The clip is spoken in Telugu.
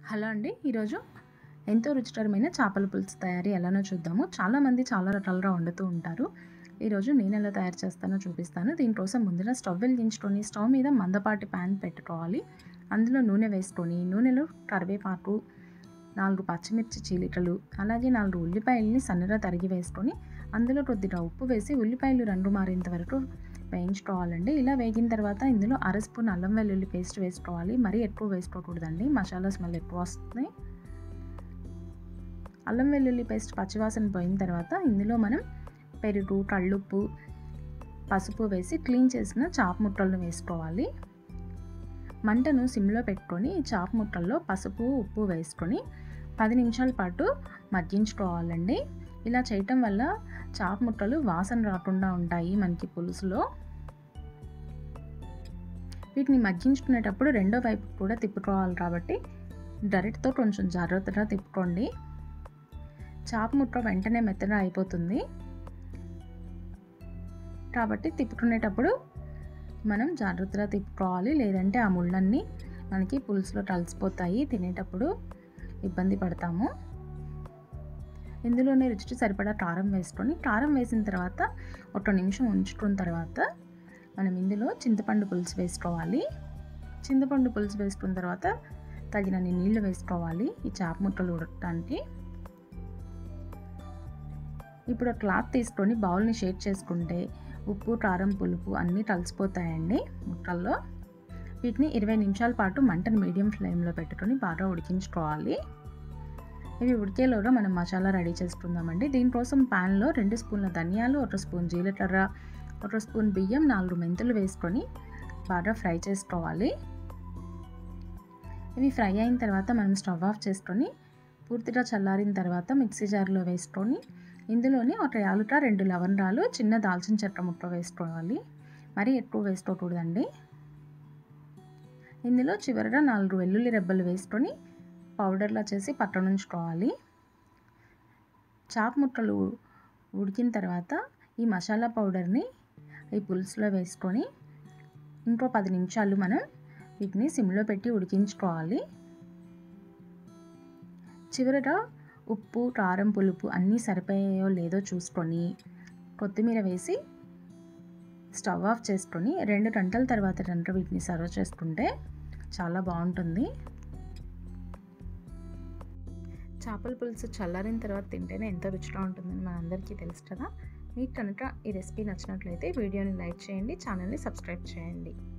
హలో అండి ఈరోజు ఎంతో రుచికరమైన చేపల పులుసు తయారీ ఎలానో చూద్దాము చాలామంది చాలా రకాలుగా వండుతూ ఉంటారు ఈరోజు నేను ఎలా తయారు చేస్తానో చూపిస్తాను దీనికోసం ముందుగా స్టవ్ వెలిగించుకొని స్టవ్ మీద మందపాటి ప్యాన్ పెట్టుకోవాలి అందులో నూనె వేసుకొని నూనెలో కరివేపాకు నాలుగు పచ్చిమిర్చి చీలికలు అలాగే నాలుగు ఉల్లిపాయలని సన్నగా తరిగి వేసుకొని అందులో కొద్దిగా ఉప్పు వేసి ఉల్లిపాయలు రంగు మారేంత వరకు వేయించుకోవాలండి ఇలా వేగిన తర్వాత ఇందులో అర స్పూన్ అల్లం వెల్లుల్లి పేస్ట్ వేసుకోవాలి మరీ ఎక్కువ వేసుకోకూడదండి మసాలా స్మెల్ ఎక్కువ వస్తుంది అల్లం వెల్లుల్లి పేస్ట్ పచ్చివాసన పోయిన తర్వాత ఇందులో మనం పెరుగు కళ్ళుప్పు పసుపు వేసి క్లీన్ చేసిన చాప్ ముక్కలను వేసుకోవాలి మంటను సిమ్లో పెట్టుకొని చాప్ ముక్కల్లో పసుపు ఉప్పు వేసుకొని పది నిమిషాల పాటు మగ్గించుకోవాలండి ఇలా చేయటం వల్ల చాప్ ముక్కలు వాసన రాకుండా ఉంటాయి మనకి పులుసులో వీటిని మగ్గించుకునేటప్పుడు రెండో వైపు కూడా తిప్పుకోవాలి కాబట్టి డైరెక్ట్తో కొంచెం జాగ్రత్తగా తిప్పుకోండి చాప్ ముక్క వెంటనే మెత్తగా అయిపోతుంది కాబట్టి తిప్పుకునేటప్పుడు మనం జాగ్రత్తగా తిప్పుకోవాలి లేదంటే ఆ ముళ్ళన్నీ మనకి పులుసులో కలిసిపోతాయి తినేటప్పుడు ఇబ్బంది పడతాము ఇందులోనే రుచికి సరిపడా కారం వేసుకొని కారం వేసిన తర్వాత ఒక నిమిషం ఉంచుకున్న తర్వాత మనం ఇందులో చింతపండు పులుసు వేసుకోవాలి చింతపండు పులుసు వేసుకున్న తర్వాత తగినన్ని నీళ్లు వేసుకోవాలి ఈ చేప ముక్కలు ఉడకడానికి ఇప్పుడు క్లాత్ తీసుకొని బౌల్ని షేక్ చేసుకుంటే ఉప్పు కారం పులుపు అన్నీ కలిసిపోతాయండి ముక్కల్లో వీటిని ఇరవై నిమిషాల పాటు మంటను మీడియం ఫ్లేమ్లో పెట్టుకొని బాగా ఉడికించుకోవాలి ఇవి ఉడికేలోగా మనం మసాలా రెడీ చేసుకుందామండి దీనికోసం ప్యాన్లో రెండు స్పూన్ల ధనియాలు ఒక స్పూన్ జీలకర్ర ఒక స్పూన్ బియ్యం నాలుగు మెంతులు వేసుకొని బాగా ఫ్రై చేసుకోవాలి ఇవి ఫ్రై అయిన తర్వాత మనం స్టవ్ ఆఫ్ చేసుకొని పూర్తిగా చల్లారిన తర్వాత మిక్సీ జార్లో వేసుకొని ఇందులోని ఒక యాలుక రెండు లవంగాలు చిన్న దాల్చిన చెక్క ముక్క వేసుకోవాలి మరీ ఎక్కువ వేసుకోకూడదండి ఇందులో చివరగా నాలుగు వెల్లుల్లి రెబ్బలు వేసుకొని పౌడర్లా చేసి పక్కనుంచుకోవాలి చాప్ ముక్కలు ఉడికిన తర్వాత ఈ మసాలా పౌడర్ని ఈ పులుసులో వేసుకొని ఇంకో పది నిమిషాలు మనం వీటిని సిమ్లో పెట్టి ఉడికించుకోవాలి చివరగా ఉప్పు కారం పులుపు అన్నీ సరిపోయాయో లేదో చూసుకొని కొత్తిమీర వేసి స్టవ్ ఆఫ్ చేసుకొని రెండు గంటల తర్వాత కనుక వీటిని సర్వ్ చేసుకుంటే చాలా బాగుంటుంది చేపల పులుసు చల్లారిన తర్వాత తింటేనే ఎంతో రుచిగా ఉంటుందని మనందరికీ తెలుసు కదా మీకు కనుక ఈ రెసిపీ నచ్చినట్లయితే వీడియోని లైక్ చేయండి ఛానల్ని సబ్స్క్రైబ్ చేయండి